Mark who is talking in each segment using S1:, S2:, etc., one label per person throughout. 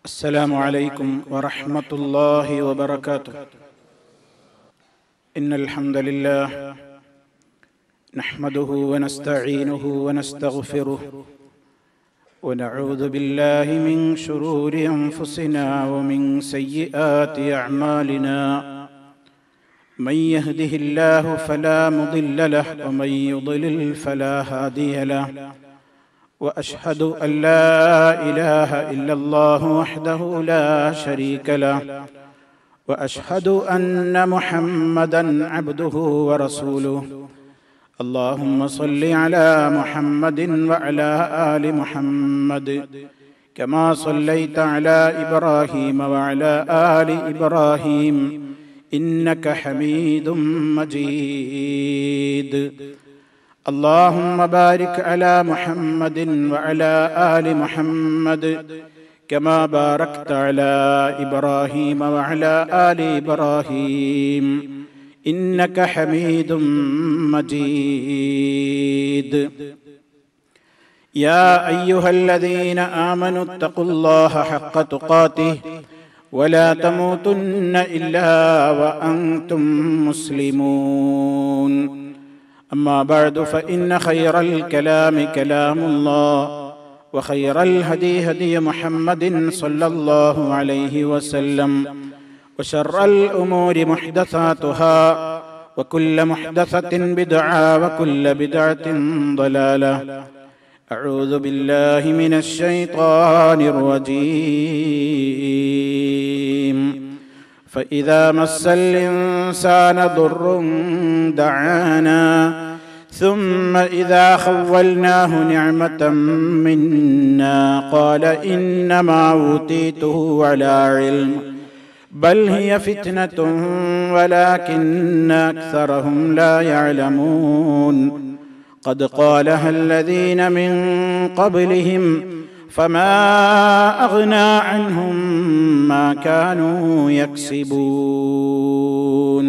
S1: السلام عليكم ورحمة الله وبركاته إن الحمد لله نحمده ونستعينه ونستغفره ونعوذ بالله من شرور أنفسنا ومن سيئات أعمالنا من يهده الله فلا مضل له ومن يضلل فلا هادي له واشهد ان لا اله الا الله وحده لا شريك له واشهد ان محمدا عبده ورسوله اللهم صل على محمد وعلى ال محمد كما صليت على ابراهيم وعلى ال ابراهيم انك حميد مجيد اللهم بارك على محمد وعلى ال محمد كما باركت على ابراهيم وعلى ال ابراهيم انك حميد مجيد يا ايها الذين امنوا اتقوا الله حق تقاته ولا تموتن الا وانتم مسلمون أما بعد فإن خير الكلام كلام الله وخير الهدي هدي محمد صلى الله عليه وسلم وشر الأمور محدثاتها وكل محدثة بدعة وكل بدعة ضلالة أعوذ بالله من الشيطان الرجيم فإذا مس الإنسان ضر دعانا ثم إذا خولناه نعمة منا قال إنما أوتيته على علم بل هي فتنة ولكن أكثرهم لا يعلمون قد قالها الذين من قبلهم فما أغنى عنهم ما كانوا يكسبون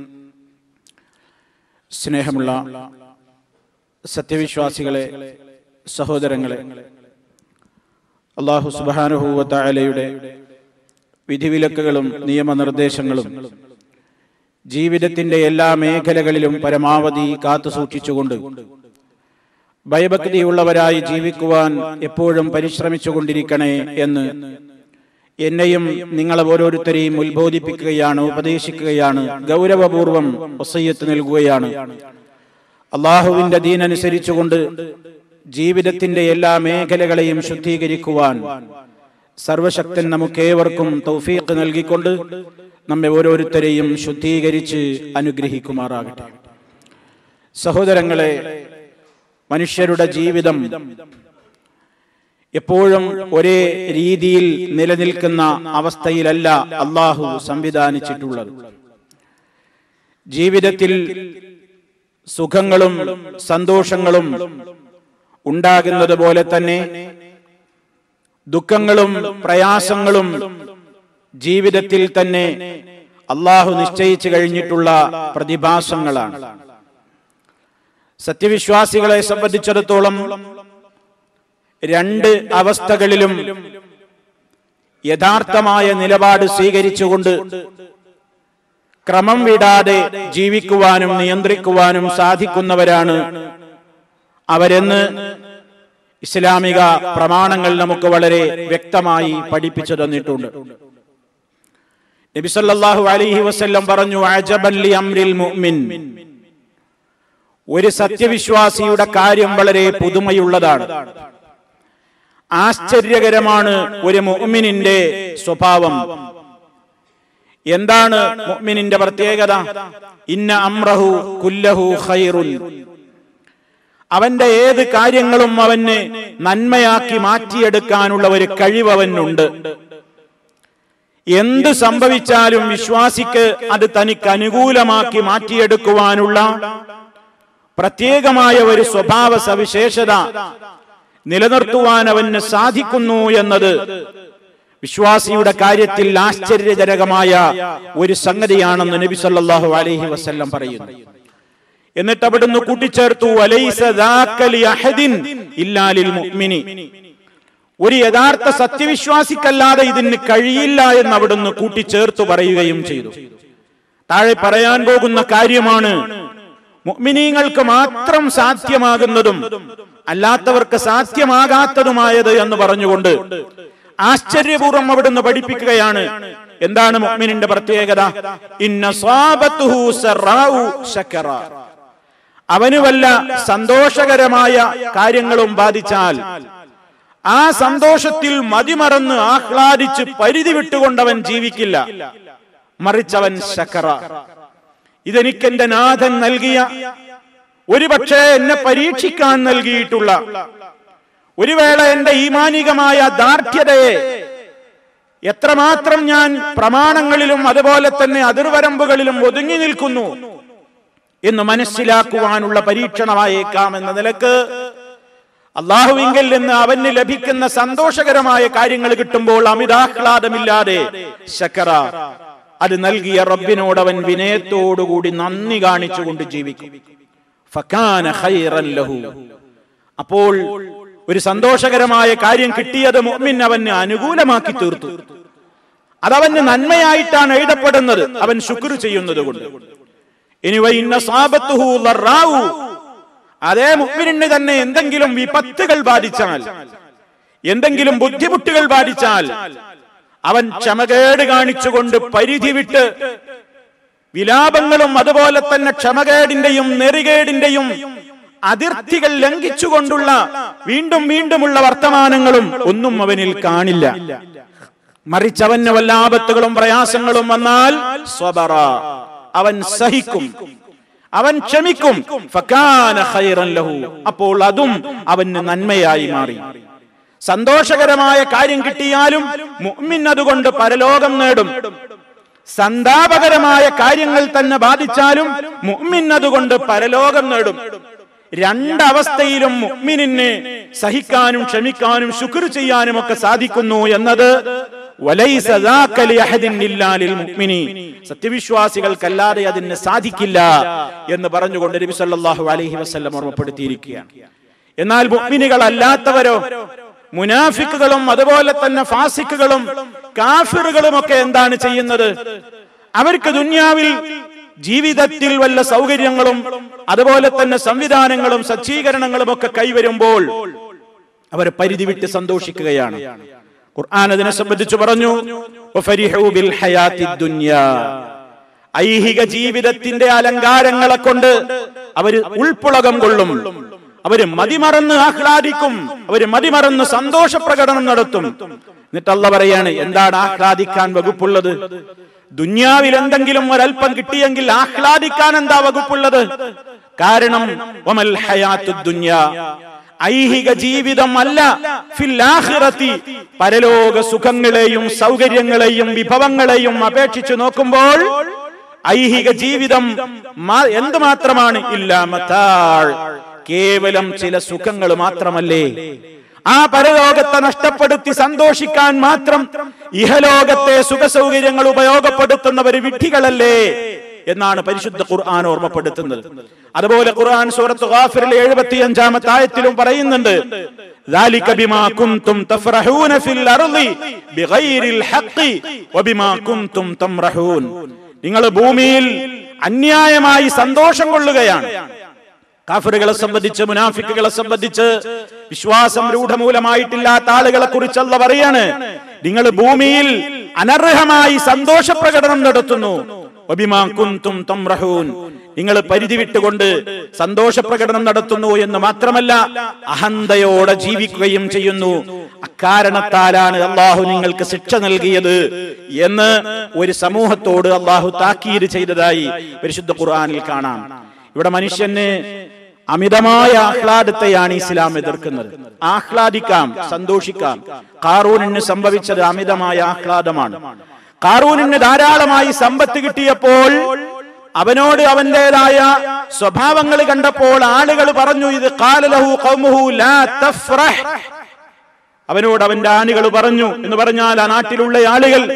S1: സ്നേഹമുള്ള സത്യവിശ്വാസികളെ സഹോദരങ്ങളെ അള്ളാഹു സുബാനുഭൂവത്തായാലയുടെ വിധിവിലക്കുകളും നിയമനിർദ്ദേശങ്ങളും ജീവിതത്തിന്റെ എല്ലാ മേഖലകളിലും പരമാവധി കാത്തു സൂക്ഷിച്ചുകൊണ്ട് ഭയഭക്തിയുള്ളവരായി ജീവിക്കുവാൻ എപ്പോഴും പരിശ്രമിച്ചുകൊണ്ടിരിക്കണേ എന്ന് എന്നെയും നിങ്ങളെ ഓരോരുത്തരെയും ഉത്ബോധിപ്പിക്കുകയാണ് ഉപദേശിക്കുകയാണ് ഗൗരവപൂർവം ഒസയ്യത്ത് നൽകുകയാണ് അള്ളാഹുവിന്റെ ദീനനുസരിച്ചുകൊണ്ട് ജീവിതത്തിന്റെ എല്ലാ മേഖലകളെയും ശുദ്ധീകരിക്കുവാൻ സർവശക്തൻ നമുക്കേവർക്കും തൗഫീഖ് നൽകിക്കൊണ്ട് നമ്മെ ഓരോരുത്തരെയും ശുദ്ധീകരിച്ച് അനുഗ്രഹിക്കുമാറാകട്ടെ സഹോദരങ്ങളെ മനുഷ്യരുടെ ജീവിതം എപ്പോഴും ഒരേ രീതിയിൽ നിലനിൽക്കുന്ന അവസ്ഥയിലല്ല അള്ളാഹു സംവിധാനിച്ചിട്ടുള്ളത് ജീവിതത്തിൽ സുഖങ്ങളും സന്തോഷങ്ങളും ഉണ്ടാകുന്നത് പോലെ തന്നെ ദുഃഖങ്ങളും പ്രയാസങ്ങളും ജീവിതത്തിൽ തന്നെ അള്ളാഹു നിശ്ചയിച്ചു കഴിഞ്ഞിട്ടുള്ള പ്രതിഭാസങ്ങളാണ് സത്യവിശ്വാസികളെ സംബന്ധിച്ചിടത്തോളം രണ്ട് അവസ്ഥകളിലും യഥാർത്ഥമായ നിലപാട് സ്വീകരിച്ചുകൊണ്ട് ക്രമം വിടാതെ ജീവിക്കുവാനും നിയന്ത്രിക്കുവാനും സാധിക്കുന്നവരാണ് അവരെന്ന് ഇസ്ലാമിക പ്രമാണങ്ങൾ നമുക്ക് വളരെ വ്യക്തമായി പഠിപ്പിച്ചു തന്നിട്ടുണ്ട് നബിസല്ലാഹു അലൈഹി വസ്ല്ലം പറഞ്ഞു അജബല്ലി അംരിൽ മുഅ്മിൻ ഒരു സത്യവിശ്വാസിയുടെ കാര്യം വളരെ പുതുമയുള്ളതാണ് ആശ്ചര്യകരമാണ് ഒരു മുഅ്മിനിന്റെ സ്വഭാവം എന്താണ് മുഅ്മിനിന്റെ പ്രത്യേകത ഇന്ന അമ്രഹു കുല്ലഹു ഖൈറുൻ അവന്റെ ഏത് കാര്യങ്ങളും അവന് നന്മയാക്കി മാറ്റിയെടുക്കാനുള്ള ഒരു കഴിവ് അവനുണ്ട് എന്ത് സംഭവിച്ചാലും വിശ്വാസിക്ക് അത് തനിക്ക് അനുകൂലമാക്കി മാറ്റിയെടുക്കുവാനുള്ള പ്രത്യേകമായ ഒരു സ്വഭാവ സവിശേഷത നിലനിർത്തുവാൻ അവന് സാധിക്കുന്നു എന്നത് വിശ്വാസിയുടെ കാര്യത്തിൽ ആശ്ചര്യജനകമായ ഒരു സംഗതിയാണെന്ന് നബി സല്ലല്ലാഹു അലൈഹി വസല്ലം പറയുന്നു എന്നിട്ട് അവിടുന്ന് കൂട്ടിച്ചേർത്തു "വലൈസ ദാക ലി അഹദിൻ ഇല്ലാ ലിൽ മുഅ്മിനി." ഒരു യഥാർത്ഥ സത്യവിശ്വാസിക്കല്ലാതെ ഇതിന് കഴിയില്ല എന്ന് അവിടുന്ന് കൂട്ടിച്ചേർത്ത് പറയുകയും ചെയ്തു താഴെ പറയാൻ പോകുന്ന കാര്യമാണ് മുഅ്മിനീങ്ങൾക്ക് മാത്രം സാധ്യമാകുന്നതും അല്ലാത്തവർക്ക് സാധ്യമാകാത്തതുമായത് എന്ന് പറഞ്ഞുകൊണ്ട് ആശ്ചര്യപൂർവ്വം അവിടുന്ന് പഠിപ്പിക്കുകയാണ് എന്താണ് മുഅ്മിനിന്റെ പ്രത്യേകത ഇന്ന സ്വാബത്തുഹു സറാഉ ശക്കറ അവന് വല്ല സന്തോഷകരമായ കാര്യങ്ങളും ബാധിച്ചാൽ ആ സന്തോഷത്തിൽ മതിമറന്ന് ആഹ്ലാദിച്ച് പരിധി വിട്ടുകൊണ്ടവൻ ജീവിക്കില്ല മറിച്ചവൻ ശക്കറ ഇതെനിക്കെന്റെ നാഥൻ നൽകിയ ഒരുപക്ഷെ എന്നെ പരീക്ഷിക്കാൻ നൽകിയിട്ടുള്ള ഒരു വേള എന്റെ ഈമാനികമായ ദാർഢ്യതയെ എത്രമാത്രം ഞാൻ പ്രമാണങ്ങളിലും അതുപോലെ തന്നെ അതിർവരമ്പുകളിലും ഒതുങ്ങി നിൽക്കുന്നു എന്ന് മനസ്സിലാക്കുവാനുള്ള പരീക്ഷണമായേക്കാം എന്ന നിലക്ക് അള്ളാഹുവിങ്കിൽ നിന്ന് അവന് ലഭിക്കുന്ന സന്തോഷകരമായ കാര്യങ്ങൾ കിട്ടുമ്പോൾ അമിതാഹ്ലാദമില്ലാതെ ശക്കറ അത് നൽകിയ റബ്ബിനോട് അവൻ വിനയത്തോടുകൂടി നന്ദി കാണിച്ചുകൊണ്ട് ജീവിക്കും ഫക്കാന ഖൈറൻ ലഹു അപ്പോൾ ഒരു സന്തോഷകരമായ കാര്യം കിട്ടിയത് മുഅ്മിൻ അവന് അനുകൂലമാക്കി തീർത്തു അതവന് നന്മയായിട്ടാണ് എഴുതപ്പെടുന്നത് അവൻ ശുക്ർ ചെയ്യുന്നത് കൊണ്ട് ഇനി വൈന്ന സാബത്തുഹു ലറാവു അതേ മുഅ്മിനിന് തന്നെ എന്തെങ്കിലും വിപത്തുകൾ ബാധിച്ചാൽ എന്തെങ്കിലും ബുദ്ധിമുട്ടുകൾ ബാധിച്ചാൽ അവൻ ക്ഷമകേട് കാണിച്ചുകൊണ്ട് പരിധി വിട്ട് വിലാപങ്ങളും അതുപോലെ തന്നെ ക്ഷമകേടിന്റെയും നെറികേടിന്റെയും അതിർത്തികൾ ലംഘിച്ചുകൊണ്ടുള്ള വീണ്ടും വീണ്ടുമുള്ള വർത്തമാനങ്ങളും ഒന്നും അവനിൽ കാണില്ല മറിച്ചവന് വല്ല ആപത്തുകളും പ്രയാസങ്ങളും വന്നാൽ സ്വബറ അവൻ സഹിക്കും അവൻ ക്ഷമിക്കും ഫക്കാന ഖൈറൻ ലഹു അപ്പോൾ അതും അവന് നന്മയായി മാറി സന്തോഷകരമായ കാര്യം കിട്ടിയാലും മുഅ്മിൻ അതുകൊണ്ട് പരലോകം നേടും സന്താപകരമായ കാര്യങ്ങൾ തന്നെ ബാധിച്ചാലും മുഅ്മിൻ അതുകൊണ്ട് പരലോകം നേടും രണ്ടവസ്ഥയിലും മുഅ്മിനിന് സഹിക്കാനും ക്ഷമിക്കാനും ശുക്ർ ചെയ്യാനും ഒക്കെ സാധിക്കുന്നു എന്നത് വലൈസ ദാക ലിഅഹദിൻ ഇല്ലാ ലിൽമുഅ്മിനി. സത്യവിശ്വാസികൾക്കല്ലാതെ അതിന് സാധിക്കില്ല എന്ന് പറഞ്ഞുകൊണ്ട് നബി സല്ലല്ലാഹു അലൈഹി വസല്ലം ഓർമ്മപ്പെടുത്തിയിരിക്കുകയാണ് എന്നാൽ മുഅ്മിനുകൾ അല്ലാത്തവരോ മുനാഫിക്കുകളും അതുപോലെ തന്നെ ഫാസിക്കുകളും കാഫിറുകളും ഒക്കെ എന്താണ് ചെയ്യുന്നത് അവർക്ക് ദുന്യാവിൽ ജീവിതത്തിൽ വല്ല സൗകര്യങ്ങളും അതുപോലെ തന്നെ സംവിധാനങ്ങളും സജ്ജീകരണങ്ങളും ഒക്കെ കൈവരുമ്പോൾ അവർ പരിധി വിട്ട് സന്തോഷിക്കുകയാണ് ഖുർആൻ അതിനെ സംബന്ധിച്ച് പറഞ്ഞു "വഫരിഹൂ ബിൽ ഹയാത്തി ദുന്യാ." ഐഹിക ജീവിതത്തിന്റെ അലങ്കാരങ്ങളെ കൊണ്ട് അവര് ഉൾപ്പുളകം കൊള്ളും അവര് മതിമറന്ന് ആഹ്ലാദിക്കും അവര് മതിമറന്ന് സന്തോഷ പ്രകടനം നടത്തും എന്നിട്ട് അല്ല പറയാണ് എന്താണ് ആഹ്ലാദിക്കാൻ വകുപ്പുള്ളത് ദുന്യാവിൽ എന്തെങ്കിലും ഒരല്പം കിട്ടിയെങ്കിൽ ആഹ്ലാദിക്കാൻ എന്താ വകുപ്പുള്ളത് കാരണം വമൽ ഹയാത്തു ദുന്യാ ഐഹിക ജീവിതം അല്ല ഫിൽ ആഖിറത്തി പരലോക സുഖങ്ങളെയും സൗകര്യങ്ങളെയും വിഭവങ്ങളെയും അപേക്ഷിച്ച് നോക്കുമ്പോൾ ഐഹിക ജീവിതം മാ- എന്തുമാത്രമാണ് ഇല്ല മത്താൾ കേവലം ചില സുഖങ്ങൾ മാത്രമല്ലേ ആ പരലോകത്തെ നഷ്ടപ്പെടുത്തി സന്തോഷിക്കാൻ മാത്രം ഇഹലോകത്തെ സുഖസൗകര്യങ്ങൾ ഉപയോഗപ്പെടുത്തുന്നവർ വിഡ്ഢികളല്ലേ എന്നാണ് പരിശുദ്ധ ഖുർആൻ ഓർമ്മപ്പെടുത്തുന്നത് അതുപോലെ ഖുർആൻ സൂറത്ത് ഗാഫിറിലെ എഴുപത്തിയഞ്ചാമത്തെ ആയത്തിലും പറയുന്നുണ്ട് ذلك بما كنتم تفرحون في الأرض بغير الحق وبما كنتم تمرحون നിങ്ങൾ ഭൂമിയിൽ അന്യായമായി സന്തോഷം കൊള്ളുകയാണ് കാഫറുകളെ സംബന്ധിച്ച് മുനാഫിക്കുകളെ സംബന്ധിച്ച് വിശ്വാസം രൂഢമൂലമായിട്ടില്ലാത്ത ആളുകളെ കുറിച്ചല്ല പറയാണ് നിങ്ങൾ ഭൂമിയിൽ അനർഹമായി സന്തോഷ പ്രകടനം നടത്തുന്നു വബിമാ കുന്തും തംറഹൂൻ നിങ്ങൾ പരിധി വിട്ടുകൊണ്ട് സന്തോഷ പ്രകടനം നടത്തുന്നു എന്ന് മാത്രമല്ല അഹന്തയോടെ ജീവിക്കുകയും ചെയ്യുന്നു അക്കാരണത്താലാണ് അള്ളാഹു നിങ്ങൾക്ക് ശിക്ഷ നൽകിയത് എന്ന് ഒരു സമൂഹത്തോട് അള്ളാഹു താക്കീര് ചെയ്തതായി പരിശുദ്ധ ഖുർആനിൽ കാണാം ഇവിടെ മനുഷ്യന് അമിതമായ ആഹ്ലാദത്തെയാണ് ഇസ്ലാം എതിർക്കുന്നത് ആഹ്ലാദിക്കാം സന്തോഷിക്കാം കാറൂനിന് സംഭവിച്ചത് അമിതമായ ആഹ്ലാദമാണ് കാറൂനിന് ധാരാളമായി സമ്പത്ത് കിട്ടിയപ്പോൾ അവനോട് അവന്റേതായ സ്വഭാവങ്ങൾ കണ്ടപ്പോൾ ആളുകൾ പറഞ്ഞു ഇത് കാലലഹു ഖൗമുഹു ലാ തഫ്രഹ് അവനോട് അവന്റെ ആണികൾ പറഞ്ഞു എന്ന് പറഞ്ഞാൽ ആ നാട്ടിലുള്ള ആളുകൾ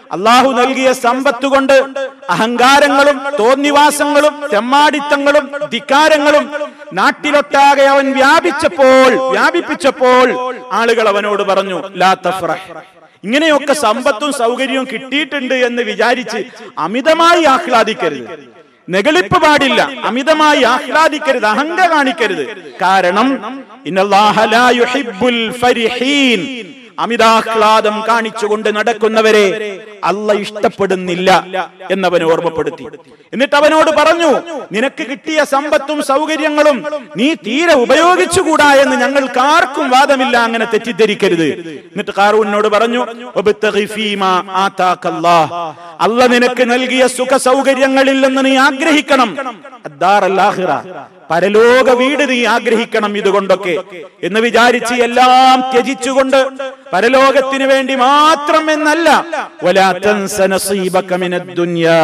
S1: അള്ളാഹു നൽകിയ സമ്പത്ത് കൊണ്ട് അഹങ്കാരങ്ങളും തോന്നിവാസങ്ങളും തെമ്മാടിത്തങ്ങളും ധിക്കാരങ്ങളും നാട്ടിലൊട്ടാകെ അവൻ വ്യാപിച്ചപ്പോൾ വ്യാപിപ്പിച്ചപ്പോൾ ആളുകൾ അവനോട് പറഞ്ഞു ലാ തഫ്രഹ് ഇങ്ങനെയൊക്കെ സമ്പത്തും സൗകര്യവും കിട്ടിയിട്ടുണ്ട് എന്ന് വിചാരിച്ച് അമിതമായി ആഹ്ലാദിക്കരുത് നെഗളിപ്പ് പാടില്ല അമിതമായി ആഹ്ലാദിക്കരുത് അഹങ്ക കാണിക്കരുത് കാരണം ഇന്നല്ലാഹ ലാ യുഹിബ്ബുൽ ഫരിഹീൻ അമിതാഹ്ലാദം കാണിച്ചുകൊണ്ട് നടക്കുന്നവരെ അല്ല ഇഷ്ടപ്പെടുന്നില്ല എന്നവൻ ഓർമ്മപ്പെടുത്തി എന്നിട്ട് അവനോട് പറഞ്ഞു നിനക്ക് കിട്ടിയ സമ്പത്തും സൗകര്യങ്ങളും നീ തീരെ ഉപയോഗിച്ചുകൂടാ എന്ന് ഞങ്ങൾക്ക് ആർക്കും വാദമില്ല അങ്ങനെ തെറ്റിദ്ധരിക്കരുത് എന്നിട്ട് കാറൂനോട് പറഞ്ഞു "വബ്തഗി ഫീമാ ആതാക്കല്ലാഹ്." അല്ല നിനക്ക് നൽകിയ സുഖ സൗകര്യങ്ങളിൽ നിന്ന് നീ ആഗ്രഹിക്കണം അദ്ദാറൽ ആഖിറ. പരലോക വീട് നീ ആഗ്രഹിക്കണം ഇതുകൊണ്ടൊക്കെ എന്ന് വിചാരിച്ച് എല്ലാം ത്യജിച്ചുകൊണ്ട് പരലോകത്തിന് വേണ്ടി മാത്രം എന്നല്ല വലാ തൻസ നസീബക മിനദ് ദുനിയാ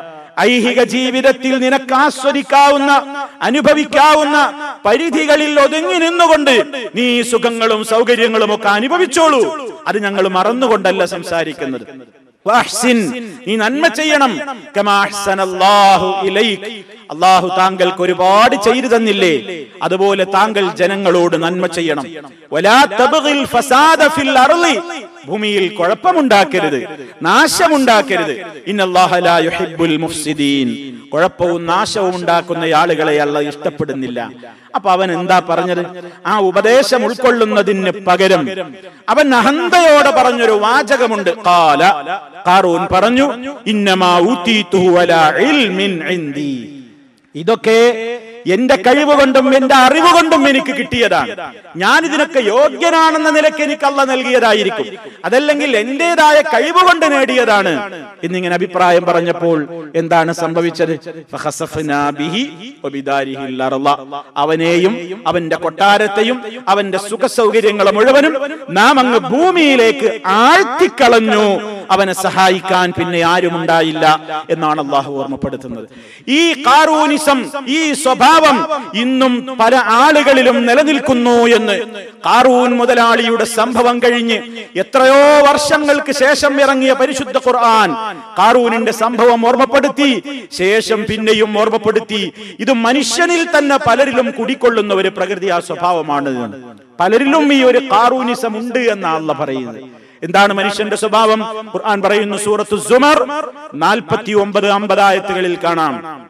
S1: ഐഹിക ജീവിതത്തിൽ നിനക്ക് ആസ്വദിക്കാവുന്ന അനുഭവിക്കാവുന്ന പരിധികളിൽ ഒതുങ്ങി നിന്നുകൊണ്ട് നീ ഈ സുഖങ്ങളും സൗകര്യങ്ങളും ഒക്കെ അനുഭവിച്ചോളൂ അത് ഞങ്ങൾ മറന്നുകൊണ്ടല്ല സംസാരിക്കുന്നത് വഅഹ്സിൻ, നീ നന്മ ചെയ്യണം കമാ അഹ്സനല്ലാഹു ഇലൈക്. അള്ളാഹു താങ്കൾക്ക് ഒരുപാട് ചെയ്തു തന്നില്ലേ അതുപോലെ താങ്കൾ ജനങ്ങളോട് നന്മ ചെയ്യണം വലാ തബ്ഗിൽ ഫസാദ ഫിൽ അർളി. ഭൂമിയിൽ കുഴപ്പമുണ്ടാക്കരുത് നാശമുണ്ടാക്കരുത് ഇന്നല്ലാഹ ലാ യുഹിബ്ബുൽ മുഫ്സിദീൻ കുഴപ്പവും നാശവും ഉണ്ടാക്കുന്ന ആളുകളെ അല്ല ഇഷ്ടപ്പെടുന്നില്ല അപ്പൊ അവൻ എന്താ പറഞ്ഞത് ആ ഉപദേശം ഉൾക്കൊള്ളുന്നതിന് പകരം അവൻ അഹന്തയോടെ പറഞ്ഞൊരു വാചകമുണ്ട് കാല കാറൂൻ പറഞ്ഞു ഇന്നമാ ഊതീതുഹു അലാ ഇൽമിൻ ഇൻദി ഇതൊക്കെ എന്റെ കഴിവ് കൊണ്ടും എന്റെ അറിവ് കൊണ്ടും എനിക്ക് കിട്ടിയതാണ് ഞാൻ ഇതിനൊക്കെ യോഗ്യനാണെന്ന നിലയ്ക്ക് എനിക്ക് അല്ല നൽകിയതായിരിക്കും അതല്ലെങ്കിൽ എന്റേതായ കഴിവ് കൊണ്ട് നേടിയതാണ് എന്നിങ്ങനെ അഭിപ്രായം പറഞ്ഞപ്പോൾ എന്താണ് സംഭവിച്ചത് ഫഖസഫ്നാ ബിഹി വബിദാരിഹിൽ അർള. അവനെയും അവന്റെ കൊട്ടാരത്തെയും അവന്റെ സുഖ സൗകര്യങ്ങളെ മുഴുവനും നാം അങ്ങ് ഭൂമിയിലേക്ക് ആഴ്ത്തിക്കളഞ്ഞു അവനെ സഹായിക്കാൻ പിന്നെ ആരും ഉണ്ടായില്ല എന്നാണ് അള്ളാഹു ഓർമ്മപ്പെടുത്തുന്നത് ഈ കാറൂനിസം ഈ സ്വഭാവം ഇന്നും പല ആളുകളിലും നിലനിൽക്കുന്നു എന്ന് കാറൂൻ മുതലാളിയുടെ സംഭവം കഴിഞ്ഞ് എത്രയോ വർഷങ്ങൾക്ക് ശേഷം ഇറങ്ങിയ പരിശുദ്ധ ഖുർആൻ കാറൂനിന്റെ സംഭവം ഓർമ്മപ്പെടുത്തി ശേഷം പിന്നെയും ഓർമ്മപ്പെടുത്തി ഇത് മനുഷ്യനിൽ തന്നെ പലരിലും കുടിക്കൊള്ളുന്ന ഒരു പ്രകൃതി ആ സ്വഭാവമാണ് എന്ന്. പലരിലും ഈ ഒരു കാറൂനിസം ഉണ്ട് എന്നാണ് പറയുന്നത് എന്താണ് മനുഷ്യന്റെ സ്വഭാവം ഖുർആൻ പറയുന്നു സൂറത്തു സുമർ നാൽപ്പത്തി ഒമ്പത് അമ്പത് ആയത്തുകളിൽ കാണാം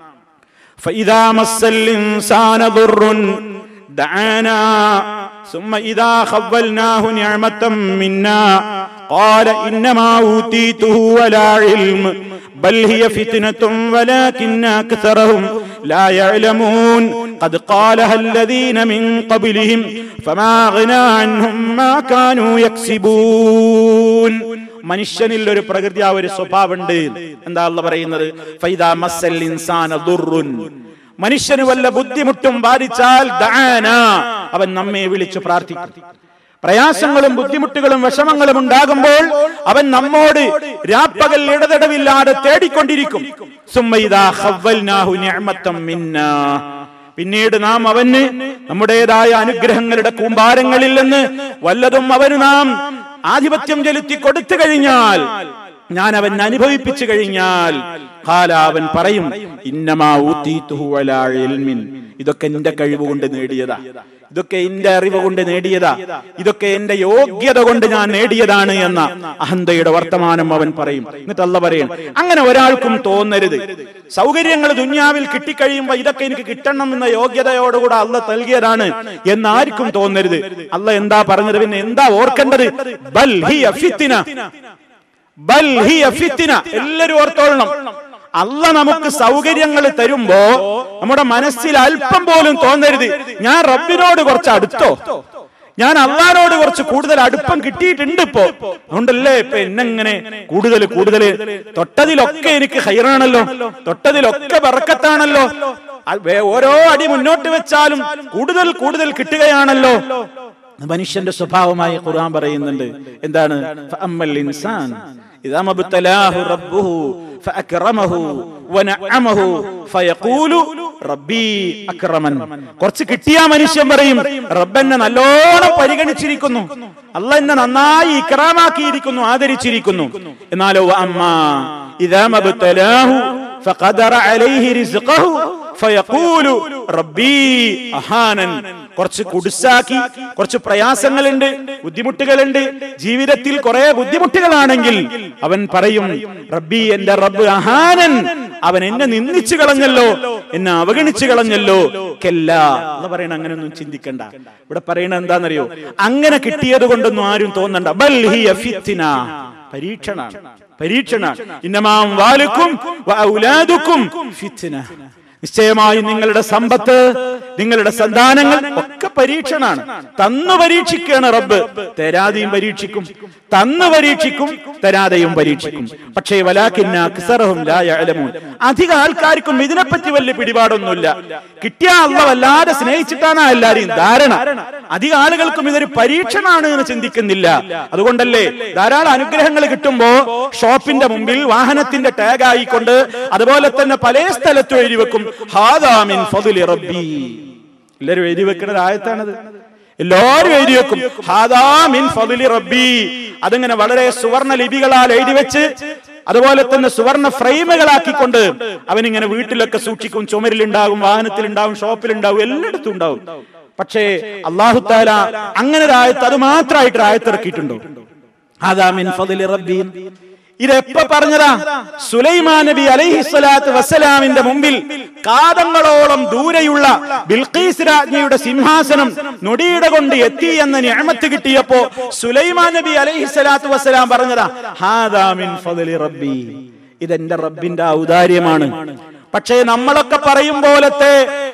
S1: فإذا مس الإنسان ضر دعانا ثم إذا خولناه نعمة منا قال إنما أوتيته ولا علم بل هي فتنة ولكن أكثرهم لا يعلمون قد قالها الذين من قبلهم فما أغنى عنهم ما كانوا يكسبون മനുഷ്യനിൽ ഒരു പ്രകൃതി ആ ഒരു സ്വഭാവമുണ്ട് എന്താ അള്ള പറയുന്നത് ഫൈദാ മസ്സൽ ഇൻസാന ദുർറുൻ മനുഷ്യന് വല്ല ബുദ്ധിമുട്ടും ബാധിച്ചാൽ ദഅാന. അവൻ നമ്മെ വിളിച്ചു പ്രാർത്ഥിക്കും പ്രയാസങ്ങളും ബുദ്ധിമുട്ടുകളും വിഷമങ്ങളും ഉണ്ടാകുമ്പോൾ അവൻ നമ്മോട് രാപ്പകൽ ഇടതടവില്ലാതെ തേടിക്കൊണ്ടിരിക്കും സുമ്മൈദാ ഖവ്വൽനാഹു നിഅമത്തം മിന്നാ പിന്നീട് നാം അവന് നമ്മുടേതായ അനുഗ്രഹങ്ങളുടെ കൂമ്പാരങ്ങളിൽ നിന്ന് വല്ലതും അവന് നാം ആധിപത്യം ചെലുത്തി കൊടുത്തു കഴിഞ്ഞാൽ ഞാൻ അവൻ അനുഭവിപ്പിച്ചു കഴിഞ്ഞാൽ ഖാല അവൻ പറയും ഇന്നമാ ഊതീതുഹു അലാ ഇൽമിൻ ഇതൊക്കെ എന്റെ കഴിവ് കൊണ്ട് നേടിയതാ ഇതൊക്കെ എന്റെ അറിവ് കൊണ്ട് നേടിയതാ ഇതൊക്കെ എന്റെ യോഗ്യത കൊണ്ട് ഞാൻ നേടിയതാണ് എന്ന അഹന്തയുടെ വർത്തമാനം അവൻ പറയും എന്നിട്ട് അല്ല പറയും അങ്ങനെ ഒരാൾക്കും തോന്നരുത് സൗകര്യങ്ങൾ ദുന്യാവിൽ കിട്ടിക്കഴിയുമ്പോ ഇതൊക്കെ എനിക്ക് കിട്ടണം എന്ന യോഗ്യതയോടുകൂടെ അല്ല നൽകിയതാണ് എന്നാർക്കും തോന്നരുത് അല്ല എന്താ പറഞ്ഞത് പിന്നെ എന്താ ഓർക്കേണ്ടത് ബൽ ഹിയ ഫിത്തിന ബൽ ഹിയ ഫിത്തിന എല്ലാരും ഓർത്തോളണം അല്ല നമുക്ക് സൗകര്യങ്ങൾ തരുമ്പോ നമ്മുടെ മനസ്സിൽ അല്പം പോലും തോന്നരുത് ഞാൻ റബ്ബിനോട് കുറച്ച് അടുത്തോ ഞാൻ അള്ളഹാനോട് കുറച്ച് കൂടുതൽ അടുപ്പം കിട്ടിയിട്ടുണ്ട് ഇപ്പോ അതുകൊണ്ടല്ലേ ഇപ്പൊ എന്നെങ്ങനെ കൂടുതൽ കൂടുതൽ തൊട്ടതിലൊക്കെ എനിക്ക് ഹൈറാണല്ലോ തൊട്ടതിലൊക്കെ ബറക്കത്താണല്ലോ അത് വേ- ഓരോ അടി മുന്നോട്ട് വെച്ചാലും കൂടുതൽ കൂടുതൽ കിട്ടുകയാണല്ലോ മനുഷ്യന്റെ സ്വഭാവമായി ഖുർആൻ പറയുന്നുണ്ട് എന്താണ് ഫഅമ്മൽ ഇൻസാൻ ഇദാ മബ്തലാഹു റബ്ബുഹു ഫഅക്റമഹു വനഅമഹു ഫയഖൂലു റബ്ബി അക്രമൻ കുറച്ച് കിട്ടിയ മനുഷ്യൻ പറയും റബ്ബെന്നെ നല്ലോണം പരിഗണിച്ചിരിക്കുന്നു അല്ല എന്നെ നന്നായി ഇക്രാമാക്കിയിരിക്കുന്നു ആദരിച്ചിരിക്കുന്നു എന്നാലോ അമ്മ ഇതാ മബ്തലാഹു فقدر عليه رزقه فيقول ربي അഹാനൻ കുറച്ച് കുടിസാക്കി കുറച്ച് പ്രയാസങ്ങളുണ്ട് ബുദ്ധിമുട്ടുകളുണ്ട് ജീവിതത്തിൽ കുറെ ബുദ്ധിമുട്ടുകളാണെങ്കിൽ അവൻ പറയും റബ്ബി എന്റെ റബ്ബ് അഹാനൻ അവൻ എന്നെ നിന്ദിച്ചു കളഞ്ഞല്ലോ എന്നെ അവഗണിച്ചു കളഞ്ഞല്ലോ കെല്ല എന്ന് പറയണ അങ്ങനെയൊന്നും ചിന്തിക്കണ്ട ഇവിടെ പറയണ എന്താണെന്നറിയോ അങ്ങനെ കിട്ടിയത് കൊണ്ടൊന്നും ആരും തോന്നണ്ട ബൽ ഹിയ ഫിത്ന പരീക്ഷണാണ് പരീക്ഷണാണ് ഇന്നമാം വാലുക്കും ഔലാദുക്കും ഫിത്ന നിശ്ചയമായും നിങ്ങളുടെ സമ്പത്ത് നിങ്ങളുടെ സന്താനങ്ങൾ ഒക്കെ പരീക്ഷണാണ് തന്നു പരീക്ഷിക്കുകയാണ് റബ്ബ് തരാതെയും പരീക്ഷിക്കും തന്നു പരീക്ഷിക്കും തരാതെയും പരീക്ഷിക്കും പക്ഷേ വലാക്കിന്ന അക്സറഹും ലാ യഅലമൂൻ അധിക ആൾക്കാർക്കും ഇതിനെപ്പറ്റി വലിയ പിടിപാടൊന്നുമില്ല കിട്ടിയ അള്ള വല്ലാതെ സ്നേഹിച്ചിട്ടാണ് എല്ലാരെയും ധാരണ അധിക ആളുകൾക്കും ഇതൊരു പരീക്ഷണമാണ് എന്ന് ചിന്തിക്കുന്നില്ല അതുകൊണ്ടല്ലേ ധാരാളം അനുഗ്രഹങ്ങൾ കിട്ടുമ്പോ ഷോപ്പിന്റെ മുമ്പിൽ വാഹനത്തിന്റെ ടാഗ് ആയിക്കൊണ്ട് അതുപോലെ തന്നെ പല സ്ഥലത്തും എഴുതി വെക്കും ഹാദാമിൻ ഫضل റബ്ബി എല്ലാരും എഴുതി വെക്കുന്ന ആയത്താണത് എല്ലാരും എഴുതി വെക്കും ഹാദാമിൻ ഫضل റബ്ബി അതിങ്ങനെ വളരെ സുവർണ ലിപികളാൽ എഴുതി വെച്ച് അതുപോലെ തന്നെ സുവർണ ഫ്രെയിമുകളാക്കിക്കൊണ്ട് അവനിങ്ങനെ വീട്ടിലൊക്കെ സൂക്ഷിക്കും ചുമരിലുണ്ടാകും വാഹനത്തിലുണ്ടാവും ഷോപ്പിലുണ്ടാവും എല്ലായിടത്തും ഉണ്ടാവും പക്ഷേ അള്ളാഹു താല അങ്ങനെ ഒരു ആയത്ത് അത് മാത്രമായിട്ട് ആയത്തിറക്കിയിട്ടുണ്ടോ ആദാമിൻ ഫضل റബ്ബി ഇതെപ്പ പറഞ്ഞതാ സുലൈമാൻ നബി അലൈഹി സ്വലാത്ത് വസ്സലാമിന്റെ മുമ്പിൽ കാതങ്ങളോളം ദൂരെയുള്ള ബിൽഖീസ് രാജ്ഞിയുടെ സിംഹാസനം നൊടിയുടെ കൊണ്ട് എത്തി എന്ന ഞാമത്ത് കിട്ടിയപ്പോ സുലൈമാൻ നബി അലൈഹി സ്വലാത്ത് വസ്സലാം പറഞ്ഞതാ ഹാദാമിൻ ഫضل റബ്ബി ഇതെന്റെ റബ്ബിന്റെ ഔദാര്യമാണ് പക്ഷേ നമ്മളൊക്കെ പറയും പോലത്തെ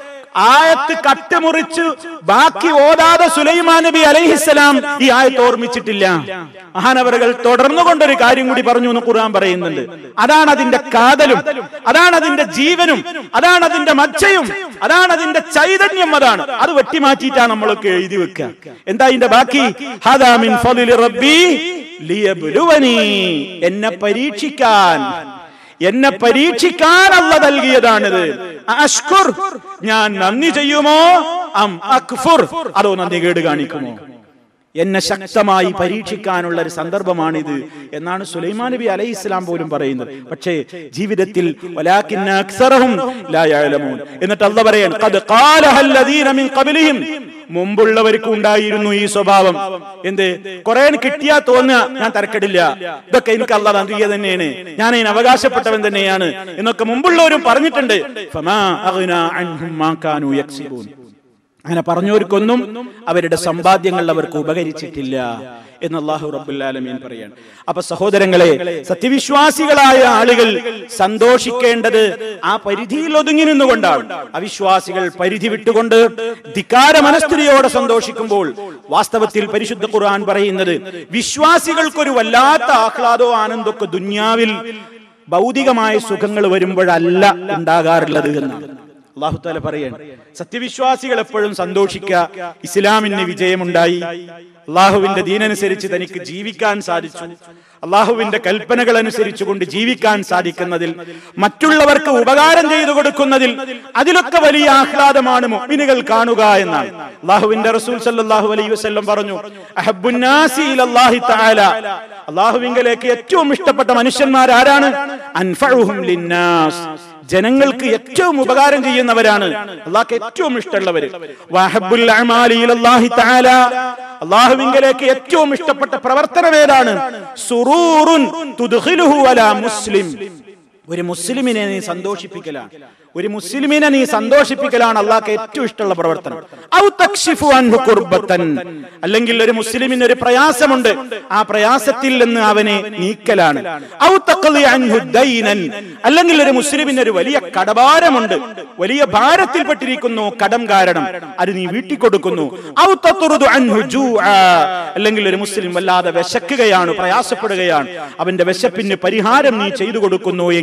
S1: ആയത്ത് കട്ടുമുറിച്ച് ബാക്കി ഓതാതെ സുലൈമാൻ നബി അലൈഹിസ്സലാം ഈ ആയത്ത് ഓർമ്മിച്ചിട്ടില്ല മഹാനവറുകൾ തുടർന്നു കൊണ്ടൊരു കാര്യം കൂടി പറഞ്ഞു എന്ന് ഖുർആൻ പറയുന്നുണ്ട് അതാണ് അതിന്റെ കാതലും അതാണ് അതിന്റെ ജീവനും അതാണ് അതിന്റെ മജ്ജയും അതാണ് അതിന്റെ ചൈതന്യം അതാണ് അത് വെട്ടിമാറ്റിയിട്ടാണ് നമ്മളൊക്കെ എഴുതി വെക്കുക എന്താ അതിന്റെ ബാക്കി ഹദാ മിൻ ഫളിൽ റബ്ബി ലിയബ്ലുവനി എന്നെ പരീക്ഷിക്കാൻ എന്നെ പരീക്ഷിക്കാനുള്ള നൽകിയതാണിത് അഷ്കുർ ഞാൻ നന്ദി ചെയ്യുമോ അം അക്ഫുർ അതോ നന്ദി കേട് കാണിക്കുമോ എന്നെ ശക്തമായി പരീക്ഷിക്കാനുള്ള ഒരു സന്ദർഭമാണിത് എന്നാണ് സുലൈമാൻ നബി അലൈഹി ഇസ്ലാം പോലും പറയുന്നത് പക്ഷേ ജീവിതത്തിൽ വലാകിന്ന അക്സറഹും ലാ യഅലമൂൻ എന്നിട്ട് അല്ലാഹ് പറയാൻ ഖദ് ഖാലഹൽ ലദീന മിൻ ഖബ്ലിഹിം മുമ്പുള്ളവർക്ക് ഉണ്ടായിരുന്നു ഈ സ്വഭാവം എന്ത് കുറെ കിട്ടിയാ തോന്നുക ഞാൻ തരക്കെടില്ല ഇതൊക്കെ എനിക്ക് അള്ളാഹ് നൽകിയത് തന്നെയാണ് ഞാൻ അതിന് അവകാശപ്പെട്ടവൻ തന്നെയാണ് എന്നൊക്കെ മുമ്പുള്ളവരും പറഞ്ഞിട്ടുണ്ട് ഫമാ അഗ്നാ അൻഹും മാ കാനൂ യക്സിബൂൻ അങ്ങനെ പറഞ്ഞവർക്കൊന്നും അവരുടെ സമ്പാദ്യങ്ങൾ അവർക്ക് ഉപകരിച്ചിട്ടില്ല എന്ന് അള്ളാഹു റബ്ബുല്ലാലമീൻ പറയാണ് അപ്പൊ സഹോദരങ്ങളെ സത്യവിശ്വാസികളായ ആളുകൾ സന്തോഷിക്കേണ്ടത് ആ പരിധിയിൽ ഒതുങ്ങി നിന്നുകൊണ്ടാണ് അവിശ്വാസികൾ പരിധി വിട്ടുകൊണ്ട് ധിക്കാര മനസ്ഥിതിയോടെ സന്തോഷിക്കുമ്പോൾ വാസ്തവത്തിൽ പരിശുദ്ധ ഖുർആൻ പറയുന്നത് വിശ്വാസികൾക്കൊരു വല്ലാത്ത ആഹ്ലാദവും ആനന്ദമൊക്കെ ദുന്യാവിൽ ഭൗതികമായ സുഖങ്ങൾ വരുമ്പോഴല്ല ഉണ്ടാകാറുള്ളത് എന്നാണ് അള്ളാഹു താല പറയാണ് സത്യവിശ്വാസികൾ എപ്പോഴും സന്തോഷിക്കുക ഇസ്ലാമിന് വിജയമുണ്ടായി അള്ളാഹുവിന്റെ ദീനനുസരിച്ച് തനിക്ക് ജീവിക്കാൻ സാധിച്ചു അള്ളാഹുവിന്റെ കൽപ്പനകൾ അനുസരിച്ചുകൊണ്ട് ജീവിക്കാൻ സാധിക്കുന്നതിൽ മറ്റുള്ളവർക്ക് ഉപകാരം ചെയ്തു കൊടുക്കുന്നതിൽ അതിലൊക്കെ വലിയ ആഹ്ലാദമാണ് മുഅ്മിനുകൾ കാണുക എന്നാണ് അള്ളാഹുവിന്റെ റസൂൽ സല്ലല്ലാഹു അലൈഹി വസല്ലം പറഞ്ഞു അഹബ്ബുന്നാസി ഇലല്ലാഹി തആല അള്ളാഹുവിങ്കലേക്ക് ഏറ്റവും ഇഷ്ടപ്പെട്ട മനുഷ്യന്മാർ ആരാണ് അൻഫഉഹും ലിന്നാസ് ജനങ്ങൾക്ക് ഏറ്റവും ഉപകാരം ചെയ്യുന്നവരാണ് അള്ളാഹ്ക്ക് ഏറ്റവും ഇഷ്ടമുള്ളവര് വഹബ്ബുൽ അഅമാലി ഇലല്ലാഹി തആല അള്ളാഹുവിങ്കലേക്ക് ഏറ്റവും ഇഷ്ടപ്പെട്ട പ്രവർത്തനം ഏതാണ് സുറൂറുൻ തുദ്ഖിലുഹു അലാ മുസ്ലിം ഒരു മുസ്ലിമിനെ നീ സന്തോഷിപ്പിക്കലാണ് ഒരു മുസ്ലിമിനെ നീ സന്തോഷിപ്പിക്കലാണ് അള്ളാഹ്ക്ക് ഏറ്റവും ഇഷ്ടമുള്ള പ്രവർത്തനം ഔ തക്ഷിഫു അൻഹു കുർബത്തൻ അല്ലെങ്കിൽ ഒരു മുസ്ലിമിന് ഒരു പ്രയാസമുണ്ട് ആ പ്രയാസത്തിൽ നിന്ന് അവനെ നീക്കലാണ് ഔ തഖ്ലി അൻഹു ദൈനൻ അല്ലെങ്കിൽ ഒരു മുസ്ലിമിന് ഒരു വലിയ കടഭാരമുണ്ട് വലിയ ഭാരത്തിൽപ്പെട്ടിരിക്കുന്നു കടം കാരണം അത് നീ വീട്ടി കൊടുക്കുന്നു ഔ തത്റുദു അൻഹു ജൂആ അല്ലെങ്കിൽ ഒരു മുസ്ലിം വല്ലാതെ വിശക്കുകയാണ് പ്രയാസപ്പെടുകയാണ് അവന്റെ വിശപ്പിന് പരിഹാരം നീ ചെയ്തു കൊടുക്കുന്നു എങ്കിൽ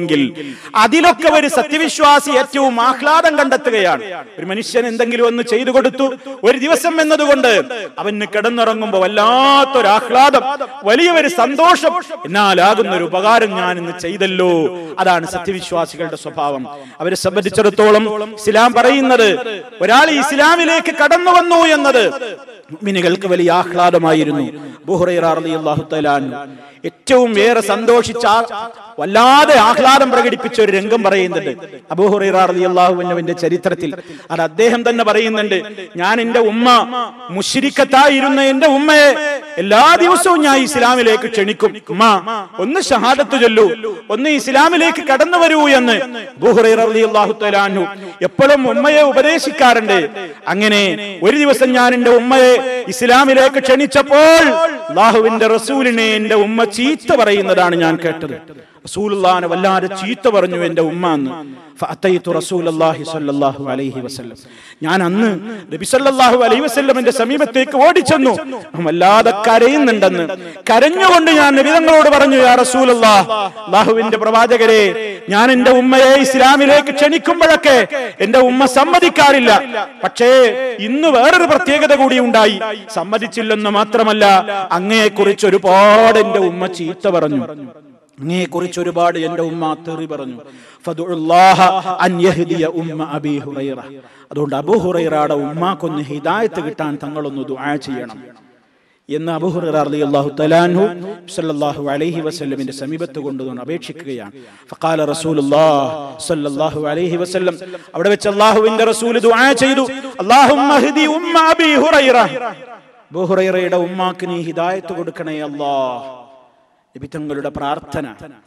S1: എങ്കിൽ അതിലൊക്കെ ഒരു സത്യവിശ്വാസി ഏറ്റവും ആഹ്ലാദം കണ്ടെത്തുകയാണ് ഒരു മനുഷ്യൻ എന്തെങ്കിലും ഒന്ന് ചെയ്തു കൊടുത്തു ഒരു ദിവസം എന്നതുകൊണ്ട് അവന് കിടന്നുറങ്ങുമ്പോ വല്ലാത്തൊരു ആഹ്ലാദം വലിയൊരു സന്തോഷം എന്നാലാകുന്ന ഒരു ഉപകാരം ഞാൻ ഇന്ന് ചെയ്തല്ലോ അതാണ് സത്യവിശ്വാസികളുടെ സ്വഭാവം അവരെ സംബന്ധിച്ചിടത്തോളം ഇസ്ലാം പറയുന്നത് ഒരാൾ ഇസ്ലാമിലേക്ക് കടന്നു വന്നു എന്നത് മുഅ്മിനുകൾക്ക് വലിയ ആഹ്ലാദമായിരുന്നു അബൂ ഹുറൈറ റളിയല്ലാഹു തആല അൻഹു ഏറ്റവും ഏറെ സന്തോഷിച്ച ആ- വല്ലാതെ ആഹ്ലാദം പ്രകടിപ്പിച്ച ഒരു രംഗം പറയുന്നുണ്ട് അബൂ ഹുറൈറ റളിയല്ലാഹു അൻഹുവിന്റെ ചരിത്രത്തിൽ അത് അദ്ദേഹം തന്നെ പറയുന്നുണ്ട് ഞാൻ എന്റെ ഉമ്മ മുശ്രിക്കത്തായിരുന്ന എന്റെ ഉമ്മയെ എല്ലാ ദിവസവും ഞാൻ ഇസ്ലാമിലേക്ക് ക്ഷണിക്കും ഉമ്മ ഒന്ന് ഷഹാദത്ത് ചൊല്ലൂ ഒന്ന് ഇസ്ലാമിലേക്ക് കടന്നു വരൂ എന്ന് അബൂ ഹുറൈറ റളിയല്ലാഹു തആല അൻഹു എപ്പോഴും ഉമ്മയെ ഉപദേശിക്കാറുണ്ട് അങ്ങനെ ഒരു ദിവസം ഞാൻ എന്റെ ഉമ്മയെ ഇസ്ലാമിലേക്ക് ക്ഷണിച്ചപ്പോൾ അള്ളാഹുവിന്റെ റസൂലിനെ എന്റെ ഉമ്മ ചീത്ത പറയുന്നതാണ് ഞാൻ കേട്ടത് റസൂലുള്ളാനെ വല്ലാതെ ചീത്ത പറഞ്ഞു എന്റെ ഉമ്മ എന്ന് ഫഅതൈതു റസൂലല്ലാഹി സ്വല്ലല്ലാഹു അലൈഹി വസല്ലം ഞാൻ അന്ന് നബി സല്ലല്ലാഹു അലൈഹി വസല്ലമിന്റെ സമീപത്തേക്ക് ഓടിച്ചെന്നു അവൻ വല്ലാതെ കരയുന്നുണ്ടെന്ന് കരഞ്ഞുകൊണ്ട് ഞാൻ നബിതങ്ങളോട് പറഞ്ഞു യാ റസൂലല്ലാഹ് അല്ലാഹുവിന്റെ പ്രവാചകരെ ഞാൻ എന്റെ ഉമ്മയെ ഇസ്ലാമിലേക്ക് ക്ഷണിക്കുമ്പോഴൊക്കെ എന്റെ ഉമ്മ സമ്മതിക്കാറില്ല പക്ഷേ ഇന്ന് വേറൊരു പ്രത്യേകത കൂടി ഉണ്ടായി സമ്മതിച്ചില്ലെന്ന് മാത്രമല്ല അങ്ങയെക്കുറിച്ച് ഒരുപാട് എന്റെ ഉമ്മ ചീത്ത പറഞ്ഞു അങ്ങയെ കുറിച്ച് ഒരുപാട് എന്റെ ഉമ്മ തെറി പറഞ്ഞു ഫദുഉല്ലാഹ അൻ യഹ്ദിയ ഉമ്മ അബീ ഹുറൈറ അതുകൊണ്ട് അബൂ ഹുറൈറയുടെ ഉമ്മാക്കൊന്ന് ഹിദായത്ത് കിട്ടാൻ തങ്ങളൊന്ന് ദുആ ചെയ്യണം എന്ന് അബൂ ഹുറൈറ റളിയല്ലാഹു തആലാഹു സല്ലല്ലാഹു അലൈഹി വസല്ലമിന്റെ സമീപത്ത് കൊണ്ടുവന്ന് അപേക്ഷിക്കുകയാണ് ഫഖാല റസൂലുള്ളാഹ് സല്ലല്ലാഹു അലൈഹി വസല്ലം അവിടെ വെച്ച് അല്ലാഹുവിന്റെ റസൂൽ ദുആ ചെയ്തു അല്ലാഹുമ്മ ഹ്ദി ഉമ്മ അബീ ഹുറൈറ അബൂ ഹുറൈറയുടെ ഉമ്മാക്ക് നീ ഹിദായത്ത് കൊടുക്കണേ അല്ലാഹ് നബി തങ്ങളുടെ പ്രാർത്ഥന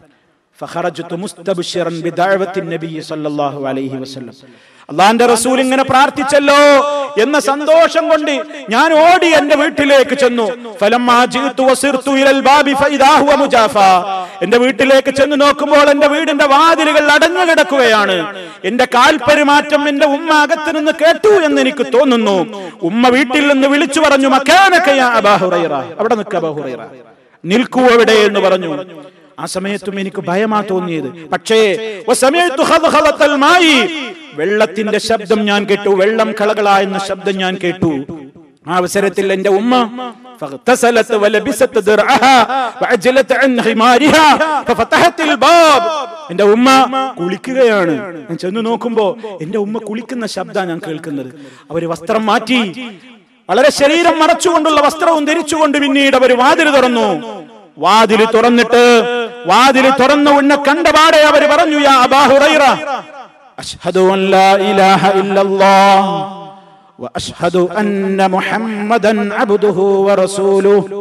S1: ഫഖറജ്തു മുസ്തബ്ശിറൻ ബിദഅവത്തി നബി സല്ലല്ലാഹു അലൈഹി വസല്ലം അള്ളാന്റെ റസൂൽ ഇങ്ങനെ പ്രാർത്ഥിച്ചല്ലോ എന്ന സന്തോഷം കൊണ്ട് ഞാൻ ഓടി എന്റെ വീട്ടിലേക്ക് ചെന്നു ഫലമ്മാ ജിഅ്തു വസിർതു ഇലൽ ബാബി ഫഇദാ ഹുവ മുജാഫ എന്റെ വീട്ടിലേക്ക് ചെന്ന് നോക്കുമ്പോൾ എന്റെ വീടിന്റെ വാതിലുകൾ അടഞ്ഞു കിടക്കുകയാണ് എന്റെ കാൽപെരുമാറ്റം എന്റെ ഉമ്മ അകത്ത് നിന്ന് കേട്ടു എന്ന് എനിക്ക് തോന്നുന്നു ഉമ്മ വീട്ടിൽ നിന്ന് വിളിച്ചു പറഞ്ഞു മക്കാനക യാ അബാ ഹുറൈറ അവിടെ നിൽക്കുക അബാ ഹുറൈറ നിൽക്കൂ അവിടെ എന്ന് പറഞ്ഞു ആ സമയത്തും എനിക്ക് ഭയമാ തോന്നിയത് പക്ഷേ വസമയത്തു ഖദ്ഖലത്തൽ മായി വെള്ളത്തിന്റെ ശബ്ദം ഞാൻ കേട്ടു വെള്ളം കളകള എന്ന ശബ്ദം ഞാൻ കേട്ടു ആ അവസരത്തിൽ എന്റെ ഉമ്മ فاغتسلت ولبست درعها وعجلت عن خمارها ففتحت الباب എന്റെ ഉമ്മ കുളിക്കുകയാണ് ഞാൻ ചെന്ന് നോക്കുമ്പോ എന്റെ ഉമ്മ കുളിക്കുന്ന ശബ്ദമാണ് ഞാൻ കേൾക്കുന്നത് അവര് വസ്ത്രം മാറ്റി വളരെ ശരീരം മറച്ചുകൊണ്ടുള്ള വസ്ത്രവും ധരിച്ചുകൊണ്ട് പിന്നീട് അവർ വാതിൽ തുറന്നു വാതിൽ തുറന്നിട്ട് വാതിൽ തുറന്ന ഉണ്ണ കണ്ടപാടെ അവർ പറഞ്ഞു യാ അബാ ഹുറൈറ അഷ്ഹദു അൻ ലാ ഇലാഹ ഇല്ലല്ലാഹ് വഅഷ്ഹദു അന്ന മുഹമ്മദൻ അബ്ദുഹു വറസൂലുഹു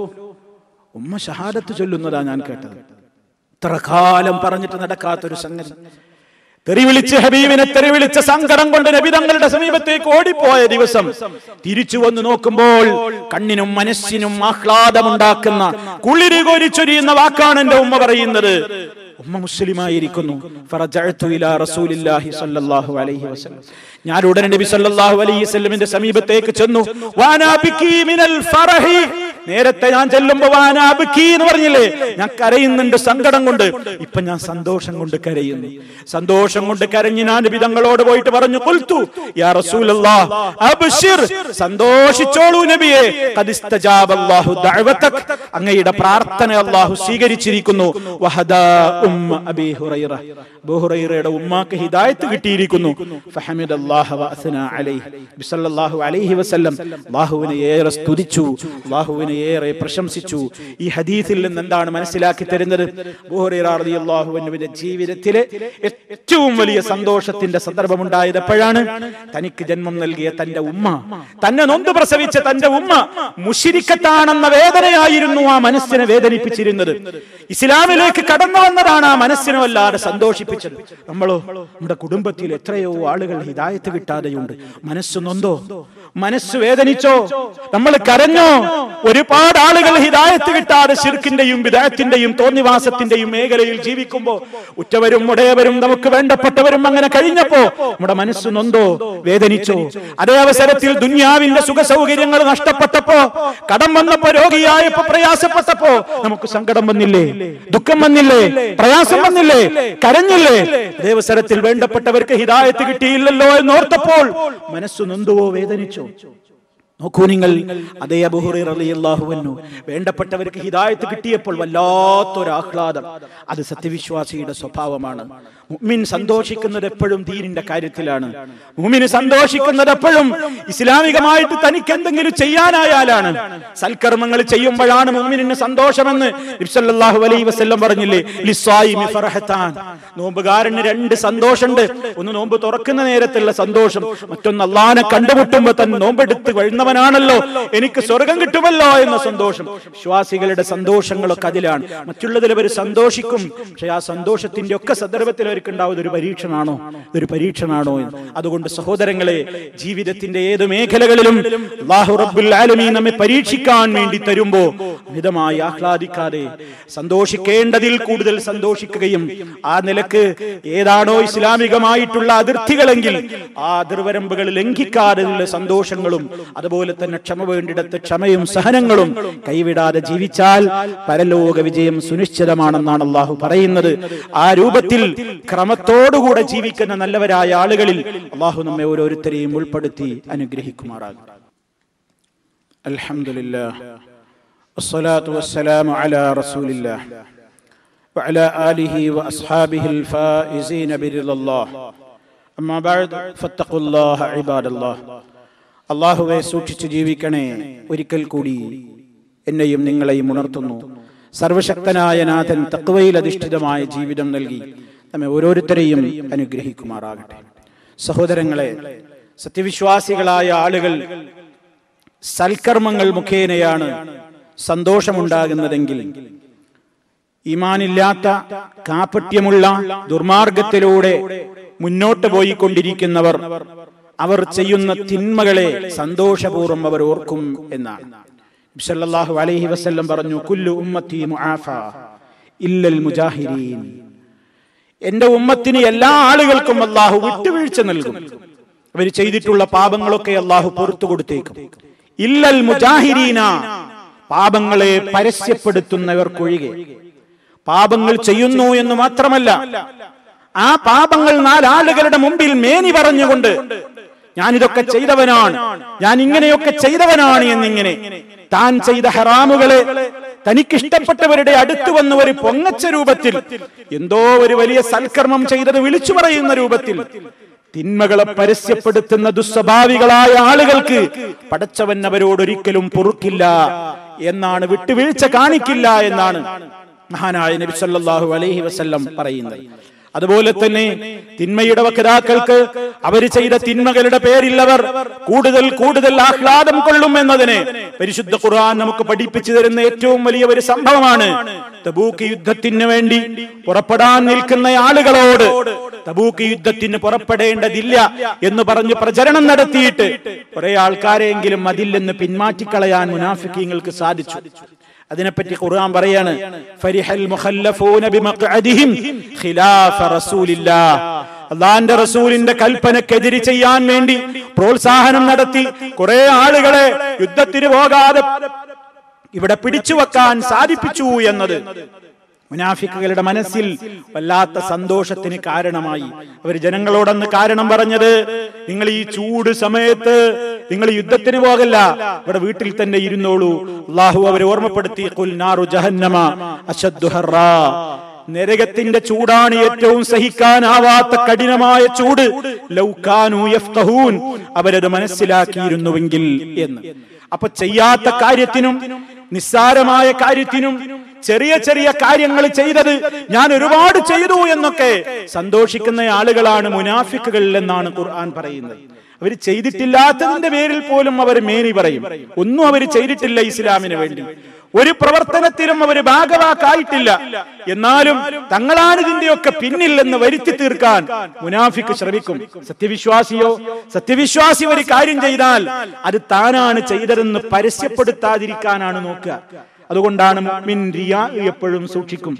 S1: ഉമ്മ ഷഹാദത്ത് ചൊല്ലുന്നതാ ഞാൻ കേട്ടത് ഇത്ര കാലം പറഞ്ഞിട്ട് നടക്കാത്തൊരു സംഗതി തെറിവിളിച്ച് ഹബീബിനെ തെറിവിളിച്ച സങ്കടം കൊണ്ട് നബിതങ്ങളുടെ സമീപത്തേക്ക് ഓടിപ്പോയ ദിവസം തിരിച്ചു വന്ന് നോക്കുമ്പോൾ കണ്ണിനും മനസ്സിനും ആഹ്ലാദമുണ്ടാക്കുന്ന കുളിരി കോരിച്ചൊരിയുന്ന വാക്കാണ് എന്റെ ഉമ്മ പറയുന്നത് ഉമ്മ മുസ്ലിമായിരിക്കുന്നു ഫറജഅ്തു ഇലാ റസൂലില്ലാഹി സ്വല്ലല്ലാഹു അലൈഹി വസല്ലം ഞാൻ ഉടനെ നബി സല്ലല്ലാഹു അലൈഹി വസല്ലമിന്റെ സമീപത്തേക്ക് ചെന്നു വാനാ ബിക്കി മിനൽ ഫറഹി നേരത്തെ ഞാൻ ചെല്ലുമ്പോ വാനാ ബിക്കി എന്ന് പറഞ്ഞില്ലേ ഞാൻ കരയുന്നുണ്ട് സങ്കടം കൊണ്ട് ഇപ്പൊ ഞാൻ സന്തോഷം കൊണ്ട് കരയുന്നു സന്തോഷം കൊണ്ട് കരഞ്ഞ് ഞാൻ നബി തങ്ങളോട് പോയിട്ട് പറഞ്ഞു കൊൽത്തു യാ റസൂലല്ലാഹ് അബ്ശിർ സന്തോഷിച്ചോളൂ നബിയെ ഖദ് ഇസ്തജാബല്ലാഹു ദഅവതക് അങ്ങയുടെ പ്രാർത്ഥന അല്ലാഹു സ്വീകരിച്ചിരിക്കുന്നു വഹദാ ഉമ്മ അബീ ഹുറൈറ അബൂ ഹുറൈറയുടെ ഉമ്മാക്ക് ഹിദായത്ത് കിട്ടിയിരിക്കുന്നു ഫഹമിദല്ലാഹ വഅസ്ന അലൈഹി നബി സല്ലല്ലാഹു അലൈഹി വസല്ലം അല്ലാഹുവിനെ ഏറെ സ്തുതിച്ചു അല്ലാഹുവിനെ ഏറെ പ്രശംസിച്ചു ഈ ഹദീസിൽ നിന്ന് എന്താണ് മനസ്സിലാക്കി തരുന്നത് അബൂ ഹുറൈറ റളിയല്ലാഹു അൻഹുവിന്റെ ജീവിതത്തിലെ ഏറ്റവും വലിയ സന്തോഷത്തിന്റെ സന്ദർഭമുണ്ടായത് എപ്പോഴാണ് തനിക്ക് ജന്മം നൽകിയ തന്റെ ഉമ്മ തന്നെ നൊന്ത് പ്രസവിച്ച തന്റെ ഉമ്മ മുഷിരിക്കത്താണെന്ന വേദനയായിരുന്നു ആ മനസ്സിനെ വേദനിപ്പിച്ചിരുന്നത് ഇസ്ലാമിലേക്ക് കടന്നു വന്നതാണ് ആ മനസ്സിനെ വല്ലാതെ സന്തോഷിപ്പിച്ചത് നമ്മളോ നമ്മുടെ കുടുംബത്തിൽ എത്രയോ ആളുകൾ ഹിദായത്ത് കിട്ടാതെയുണ്ട് മനസ്സ് നൊന്തോ മനസ്സ് വേദനിച്ചോ നമ്മൾ കരഞ്ഞോ ഒരു ഒരുപാട് ആളുകൾ ഹിദായത്ത് കിട്ടാതെ ശിർക്കിന്റെയും വിദായത്തിന്റെയും തോന്നിവാസത്തിന്റെയും മേഖലയിൽ ജീവിക്കുമ്പോ ഉറ്റവരും ഉടയവരും നമുക്ക് വേണ്ടപ്പെട്ടവരും അങ്ങനെ കഴിഞ്ഞപ്പോ നമ്മുടെ മനസ്സ് നൊന്തോ വേദനിച്ചോ അതേ അവസരത്തിൽ ദുന്യാവിന്റെ സുഖ സൗകര്യങ്ങൾ നഷ്ടപ്പെട്ടപ്പോ കടം വന്നപ്പോ രോഗിയായപ്പോ പ്രയാസപ്പെട്ടപ്പോ നമുക്ക് സങ്കടം വന്നില്ലേ ദുഃഖം വന്നില്ലേ പ്രയാസം വന്നില്ലേ കരഞ്ഞില്ലേ അതേ അവസരത്തിൽ വേണ്ടപ്പെട്ടവർക്ക് ഹിദായത്ത് കിട്ടിയില്ലല്ലോ എന്നോർത്തപ്പോൾ മനസ്സ് നൊന്തുവോ വേദനിച്ചോ നോക്കൂ നിങ്ങൾ അതേ അബുഹുറിയാഹുവന്നു വേണ്ടപ്പെട്ടവർക്ക് ഹിദായത്ത് കിട്ടിയപ്പോൾ വല്ലാത്തൊരു ആഹ്ലാദം അത് സത്യവിശ്വാസിയുടെ സ്വഭാവമാണ് മുഅ്മിൻ സന്തോഷിക്കുന്നത് എപ്പോഴും ദീനിന്റെ കാര്യത്തിലാണ് മുഅ്മിന് സന്തോഷിക്കുന്നത് എപ്പോഴും ഇസ്ലാമികമായിട്ട് തനിക്ക് എന്തെങ്കിലും ചെയ്യാനായാലാണ് സൽക്കർമ്മങ്ങൾ ചെയ്യുമ്പോഴാണ് മുഅ്മിനിന് സന്തോഷമെന്ന് നബിസല്ലല്ലാഹു അലൈഹി വസല്ലം പറഞ്ഞില്ലേ ലിസ്സായിമി ഫറഹത്താൻ നോമ്പുകാരന് രണ്ട് സന്തോഷമുണ്ട് ഒന്ന് നോമ്പ് തുറക്കുന്ന നേരത്തുള്ള സന്തോഷം മറ്റൊന്ന് അള്ളാനെ കണ്ടുമുട്ടുമ്പോ തന്നെ നോമ്പെടുത്ത് വരുന്നവനാണല്ലോ എനിക്ക് സ്വർഗം കിട്ടുമല്ലോ എന്ന സന്തോഷം വിശ്വാസികളുടെ സന്തോഷങ്ങളൊക്കെ അതിലാണ് മറ്റുള്ളതിൽ അവർ സന്തോഷിക്കും പക്ഷെ ആ സന്തോഷത്തിന്റെ ഒക്കെ സന്ദർഭത്തിൽ അവർക്ക് ഉണ്ടാവുന്ന ഒരു പരീക്ഷണാണോ ഇതൊരു പരീക്ഷണാണോ എന്ന് അതുകൊണ്ട് സഹോദരങ്ങളെ ജീവിതത്തിന്റെ ഏത് മേഖലകളിലും അല്ലാഹു റബ്ബുൽ ആലമീൻ നമ്മെ പരീക്ഷിക്കാൻ വേണ്ടി തരുമ്പോ മിതമായി ആഹ്ലാദിക്കാതെ സന്തോഷിക്കേണ്ടതിൽ കൂടുതൽ സന്തോഷിക്കുകയും ആ നിലക്ക് ഏതാണോ ഇസ്ലാമികമായിട്ടുള്ള അതിർത്തികളെങ്കിൽ ആ അതിർവരമ്പുകൾ ലംഘിക്കാതെയുള്ള സന്തോഷങ്ങളും അതുപോലെ തന്നെ ക്ഷമ വേണ്ടിടത്ത് ക്ഷമയും സഹനങ്ങളും കൈവിടാതെ ജീവിച്ചാൽ പരലോക വിജയം സുനിശ്ചിതമാണെന്നാണ് അള്ളാഹു പറയുന്നത് ആ രൂപത്തിൽ ക്രമത്തോടുകൂടെ ജീവിക്കുന്ന നല്ലവരായ ആളുകളിൽ അള്ളാഹു നമ്മെ ഓരോരുത്തരെയും ഉൾപ്പെടുത്തി അനുഗ്രഹിക്കുമാറാകും അൽഹംദുലില്ലാ والصلاة والسلام على رسول الله وعلى آله وأصحابه الفائزين برضا الله أما بعد فاتقوا الله عباد الله അള്ളാഹുവെ സൂക്ഷിച്ചു ജീവിക്കണേ ഒരിക്കൽ കൂടി എന്നെയും നിങ്ങളെയും ഉണർത്തുന്നു സർവശക്തനായ നാഥൻ തക്വയിൽ അധിഷ്ഠിതമായ ജീവിതം നൽകി നമ്മെ ഓരോരുത്തരെയും അനുഗ്രഹിക്കുമാറാകട്ടെ സഹോദരങ്ങളെ സത്യവിശ്വാസികളായ ആളുകൾ സൽക്കർമ്മങ്ങൾ മുഖേനയാണ് സന്തോഷമുണ്ടാകുന്നതെങ്കിൽ ഈമാനില്ലാത്ത കാപട്യമുള്ള ദുർമാർഗത്തിലൂടെ മുന്നോട്ട് പോയിക്കൊണ്ടിരിക്കുന്നവർ അവർ ചെയ്യുന്ന തിന്മകളെ സന്തോഷപൂർവ്വം അവർ ഓർക്കും എന്നാണ് സല്ലല്ലാഹു അലൈഹി വസല്ലം പറഞ്ഞു കുല്ലു ഉമ്മത്തി മുആഫ ഇല്ലൽ മുജാഹിരീൻ എന്റെ ഉമ്മത്തിന് എല്ലാ ആളുകൾക്കും അള്ളാഹു വിട്ടുവീഴ്ച നൽകും അവർ ചെയ്തിട്ടുള്ള പാപങ്ങളൊക്കെ അള്ളാഹു പുറത്തു കൊടുത്തേക്കും ഇല്ലൽ മുജാഹിരീന പാപങ്ങളെ പരസ്യപ്പെടുത്തുന്നവർക്കൊഴികെ പാപങ്ങൾ ചെയ്യുന്നു എന്ന് മാത്രമല്ല ആ പാപങ്ങൾ നാലാളുകളുടെ മുമ്പിൽ മേനി പറഞ്ഞുകൊണ്ട് ഞാനിതൊക്കെ ചെയ്തവനാണ് ഞാൻ ഇങ്ങനെയൊക്കെ ചെയ്തവനാണ് എന്നിങ്ങനെ താൻ ചെയ്ത ഹറാമുകളെ തനിക്കിഷ്ടപ്പെട്ടവരുടെ അടുത്ത് വന്ന് ഒരു പൊങ്ങച്ച രൂപത്തിൽ എന്തോ ഒരു വലിയ സൽക്കർമ്മം ചെയ്തത് വിളിച്ചു പറയുന്ന രൂപത്തിൽ തിന്മകളെ പരസ്യപ്പെടുത്തുന്ന ദുസ്വഭാവികളായ ആളുകൾക്ക് പടച്ചവൻ അവരോടൊരിക്കലും പൊറുക്കില്ല എന്നാണ് വിട്ടുവീഴ്ച കാണിക്കില്ല എന്നാണ് മഹാനായ നബി സല്ലല്ലാഹു അലൈഹി വസല്ലം പറയുന്നത് അതുപോലെ തന്നെ തിന്മയുടെ വക്താക്കൾക്ക് അവർ ചെയ്ത തിന്മകളുടെ പേരിൽ അവർ കൂടുതൽ കൂടുതൽ ആഹ്ലാദം കൊള്ളും എന്നതിന് പരിശുദ്ധ ഖുർആൻ നമുക്ക് പഠിപ്പിച്ചു തരുന്ന ഏറ്റവും വലിയ ഒരു സംഭവമാണ് തബൂക്ക് യുദ്ധത്തിന് വേണ്ടി പുറപ്പെടാൻ നിൽക്കുന്ന ആളുകളോട് തബൂക്ക് യുദ്ധത്തിന് പുറപ്പെടേണ്ടതില്ല എന്ന് പറഞ്ഞ് പ്രചരണം നടത്തിയിട്ട് കുറെ ആൾക്കാരെങ്കിലും അതില്ലെന്ന് പിന്മാറ്റിക്കളയാൻ മുനാഫിക്കീങ്ങൾക്ക് സാധിച്ചു അതിനെപ്പറ്റി ഖുർആൻ പറയാണ് ഫരിഹൽ മുഖല്ലഫൂന ബിമഖഅദിഹിം ഖിലാഫ റസൂലില്ലാഹ് അള്ളാന്റെ റസൂലിന്റെ കൽപ്പനക്കെതിരി ചെയ്യാൻ വേണ്ടി പ്രോത്സാഹനം നടത്തി കുറെ ആളുകളെ യുദ്ധത്തിന് പോകാതെ ഇവിടെ പിടിച്ചു വെക്കാൻ സാധിപ്പിച്ചു എന്നത് മുനാഫിക്കുകളുടെ മനസ്സിൽ വല്ലാത്ത സന്തോഷത്തിന് കാരണമായി അവർ ജനങ്ങളോടന്ന് കാരണം പറഞ്ഞത് നിങ്ങൾ ഈ ചൂട് സമയത്ത് നിങ്ങൾ യുദ്ധത്തിന് പോകല്ല ഇവിടെ വീട്ടിൽ തന്നെ ഇരുന്നോളൂ അള്ളാഹു അവരെ ഓർമ്മപ്പെടുത്തി "ഖുൽ നാറു ജഹന്നമ അശദ്ദു ഹർറാ." നരകത്തിന്റെ ചൂടാണ് ഏറ്റവും സഹിക്കാനാവാത്ത കഠിനമായ ചൂട് ലൗകാനു യഫ്ഖഹൂൻ അവരത് മനസ്സിലാക്കിയിരുന്നുവെങ്കിൽ എന്ന് അപ്പൊ ചെയ്യാത്ത കാര്യത്തിനും നിസ്സാരമായ കാര്യത്തിനും ചെറിയ ചെറിയ കാര്യങ്ങൾ ചെയ്തത് ഞാൻ ഒരുപാട് ചെയ്തു എന്നൊക്കെ സന്തോഷിക്കുന്ന ആളുകളാണ് മുനാഫിക്കുകൾ എന്നാണ് ഖുർആൻ പറയുന്നത് അവർ ചെയ്തിട്ടില്ലാത്തതിന്റെ പേരിൽ പോലും അവർ മേനി പറയും ഒന്നും അവർ ചെയ്തിട്ടില്ല ഇസ്ലാമിന് വേണ്ടി ഒരു പ്രവർത്തനത്തിലും അവർ ഭാഗവാക്കായിട്ടില്ല എന്നാലും തങ്ങളാണ് ഇതിന്റെയൊക്കെ പിന്നിൽ എന്ന് വരുത്തി തീർക്കാൻ മുനാഫിക്ക് ശ്രമിക്കും സത്യവിശ്വാസിയോ സത്യവിശ്വാസി ഒരു കാര്യം ചെയ്താൽ അത് താനാണ് ചെയ്തതെന്ന് പരസ്യപ്പെടുത്താതിരിക്കാനാണ് നോക്കുക അതുകൊണ്ടാണ് മുഅ്മിൻ റിയാ എപ്പോഴും സൂക്ഷിക്കും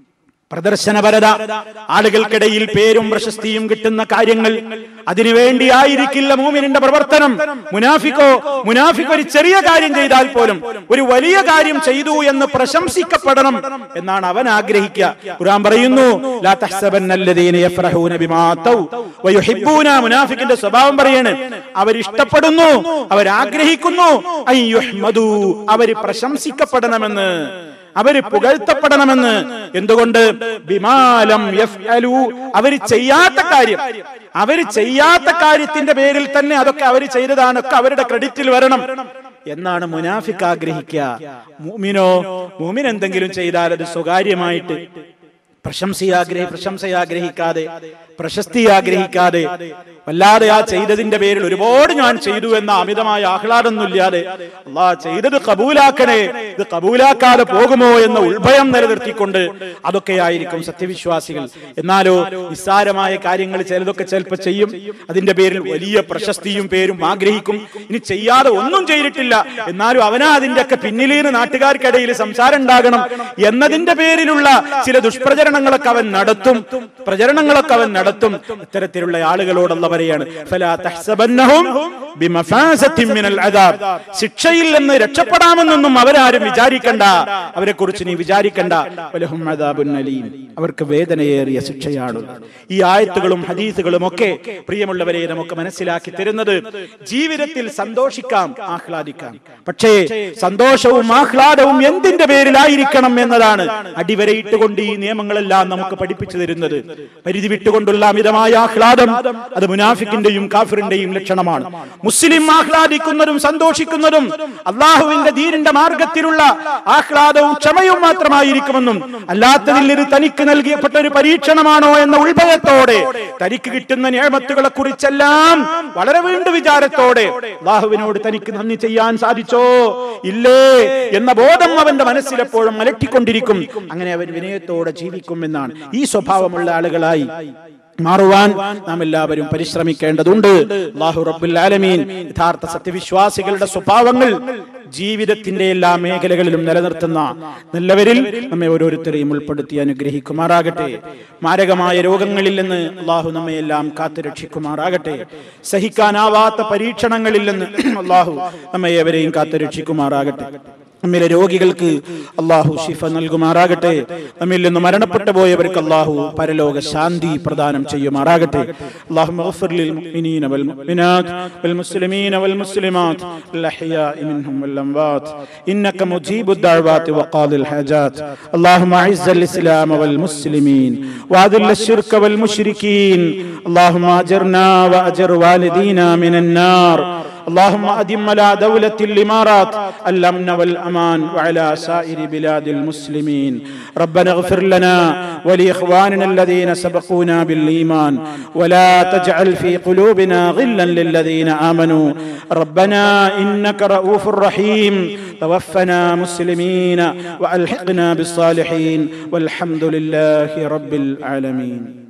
S1: പ്രദർശനപരത ആളുകൾക്കിടയിൽ പേരും പ്രശസ്തിയും കിട്ടുന്ന കാര്യങ്ങൾ അതിനുവേണ്ടിയായിരിക്കില്ല മൂമിനിന്റെ പ്രവർത്തനം മുനാഫിക്കോ മുനാഫിക്ക് ഒരു ചെറിയ കാര്യം ചെയ്താൽ പോലും ഒരു വലിയ കാര്യം ചെയ്തു എന്ന് പ്രശംസിക്കപ്പെടണം എന്നാണ് അവൻ ആഗ്രഹിക്കുക ഖുർആൻ പറയുന്നു ലാ തഹ്സബന്നല്ലദീന യഫ്റഹൂന ബിമാ തൗ വയുഹിബ്ബൂന മുനാഫിക്കിന്റെ സ്വഭാവം പറയാണ് അവർ ഇഷ്ടപ്പെടുന്നു അവർ ആഗ്രഹിക്കുന്നു അൻ യുഹ്മദു അവർ പ്രശംസിക്കപ്പെടണമെന്ന് അവര് പുകഴ്ത്തപ്പെടണമെന്ന് എന്തുകൊണ്ട് ബിമാലം യഫ്അലു അവര് ചെയ്യാത്ത കാര്യം അവര് ചെയ്യാത്ത കാര്യത്തിന്റെ പേരിൽ തന്നെ അതൊക്കെ അവര് ചെയ്തതാണ് ഒക്കെ അവരുടെ ക്രെഡിറ്റിൽ വരണം എന്നാണ് മുനാഫിക്ക് ആഗ്രഹിക്കുക മൂമിനോ മൂമിൻ എന്തെങ്കിലും ചെയ്താൽ അത് സ്വകാര്യമായിട്ട് പ്രശംസയാഗ്രഹി പ്രശംസയാഗ്രഹിക്കാതെ പ്രശസ്തി ആഗ്രഹിക്കാതെ വല്ലാതെ ആ ചെയ്തതിന്റെ പേരിൽ ഒരുപാട് ഞാൻ ചെയ്തു എന്ന അമിതമായ ആഹ്ലാദമൊന്നുമില്ലാതെ അള്ളാ ചെയ്തത് കബൂലാക്കണേ ഇത് കബൂലാക്കാതെ പോകുമോ എന്ന ഉൾഭയം നിലനിർത്തിക്കൊണ്ട് അതൊക്കെയായിരിക്കും സത്യവിശ്വാസികൾ എന്നാലോ നിസ്സാരമായ കാര്യങ്ങൾ ചിലതൊക്കെ ചിലപ്പോൾ ചെയ്യും അതിന്റെ പേരിൽ വലിയ പ്രശസ്തിയും പേരും ആഗ്രഹിക്കും ഇനി ചെയ്യാതെ ഒന്നും ചെയ്തിട്ടില്ല എന്നാലും അവനാ അതിന്റെ ഒക്കെ പിന്നിലേന്ന് നാട്ടുകാർക്കിടയിൽ സംസാരം ഉണ്ടാകണം എന്നതിന്റെ പേരിലുള്ള ചില ദുഷ്പ്രചരണങ്ങളൊക്കെ അവൻ നടത്തും പ്രചരണങ്ങളൊക്കെ അവൻ നടത്തും ഇത്തരത്തിലുള്ള ആളുകളോടുള്ള പറയാണ് ഫലാ തഹ്സബന്നഹും ബിമഫാസത്തിൻ മിനൽ അദാബ് ശിക്ഷയിൽ നിന്ന് രക്ഷപ്പെടാമെന്നൊന്നും അവരാരും വിചാരിക്കണ്ട അവരെ കുറിച്ച് നീ വിചാരിക്കണ്ട വലഹും അദാബുൻ അലീം അവർക്ക് വേദനയേറിയ ശിക്ഷയാണ് ഈ ആയത്തുകളും ഹദീസുകളും ഒക്കെ പ്രിയമുള്ളവരെ നമുക്ക് മനസ്സിലാക്കി തരുന്നത് ജീവിതത്തിൽ സന്തോഷിക്കാം ആഹ്ലാദിക്കാം പക്ഷേ സന്തോഷവും ആഹ്ലാദവും എന്തിന്റെ പേരിലായിരിക്കണം എന്നതാണ് അടിവരയിട്ടുകൊണ്ട് ഈ നിയമങ്ങളെല്ലാം നമുക്ക് പഠിപ്പിച്ചു തരുന്നത് പരിധി വിട്ടുകൊണ്ടുള്ള അമിതമായ ആഹ്ലാദം അത് മുനാഫിക്കിന്റെയും കാഫിറിന്റെയും ലക്ഷണമാണ് മുസ്ലിം ആഹ്ലാദിക്കുന്നതും സന്തോഷിക്കുന്നതും അള്ളാഹുവിന്റെ ദീനിന്റെ മാർഗത്തിലുള്ള ആഹ്ലാദവും ക്ഷമയും മാത്രമായിരിക്കുമെന്നും അല്ലാത്തതിൽ ഇത് തനിക്ക് നൽകിയപ്പെട്ട ഒരു പരീക്ഷണമാണോ എന്ന ഉത്ഭവത്തോടെ തനിക്ക് കിട്ടുന്ന നിയമത്തുകളെ കുറിച്ചെല്ലാം വളരെ വീണ്ടും വിചാരത്തോടെ അള്ളാഹുവിനോട് തനിക്ക് നന്ദി ചെയ്യാൻ സാധിച്ചോ ഇല്ലേ എന്ന ബോധം അവന്റെ മനസ്സിലെപ്പോഴും അലട്ടിക്കൊണ്ടിരിക്കും അങ്ങനെ അവൻ വിനയത്തോടെ ജീവിക്കും എന്നാണ് ഈ സ്വഭാവമുള്ള ആളുകളായി മാറുവാൻ നാം എല്ലാവരും പരിശ്രമിക്കേണ്ടതുണ്ട് അള്ളാഹു റബ്ബുൽ ആലമീൻ യഥാർത്ഥ സത്യവിശ്വാസികളുടെ സ്വഭാവങ്ങൾ ജീവിതത്തിന്റെ എല്ലാ മേഖലകളിലും നിലനിർത്തുന്ന നല്ലവരിൽ നമ്മെ ഓരോരുത്തരെയും ഉൾപ്പെടുത്തി അനുഗ്രഹിക്കുമാറാകട്ടെ മാരകമായ രോഗങ്ങളിൽ നിന്ന് അള്ളാഹു നമ്മെ എല്ലാം കാത്തു രക്ഷിക്കുമാറാകട്ടെ സഹിക്കാനാവാത്ത പരീക്ഷണങ്ങളിൽ നിന്ന് അള്ളാഹു നമ്മെ ഏവരെയും കാത്തു രക്ഷിക്കുമാറാകട്ടെ നമ്മിലെ രോഗികൾക്ക് അള്ളാഹു ശിഫ നൽകുമാറാകട്ടെ നമ്മിൽ നിന്ന് മരണപ്പെട്ടു പോയവർക്ക് അള്ളാഹു പരലോക ശാന്തി പ്രദാനം ചെയ്യുമാറാകട്ടെ അള്ളാഹു اغفر للمؤمنين والمؤمنات والمسلمين والمسلمات الأحياء منهم والأموات إنك مجيب الدعوات وقاضي الحاجات اللهم أعز الإسلام والمسلمين وأذل الشرك والمشركين اللهم أجرنا وأجر والدينا من النار اللهم أدم على دولة الإمارات الأمن والأمان وعلى سائر بلاد المسلمين ربنا اغفر لنا ولإخواننا الذين سبقونا بالإيمان ولا تجعل في قلوبنا غلا للذين آمنوا ربنا إنك رؤوف رحيم توفنا مسلمين وألحقنا بالصالحين والحمد لله رب العالمين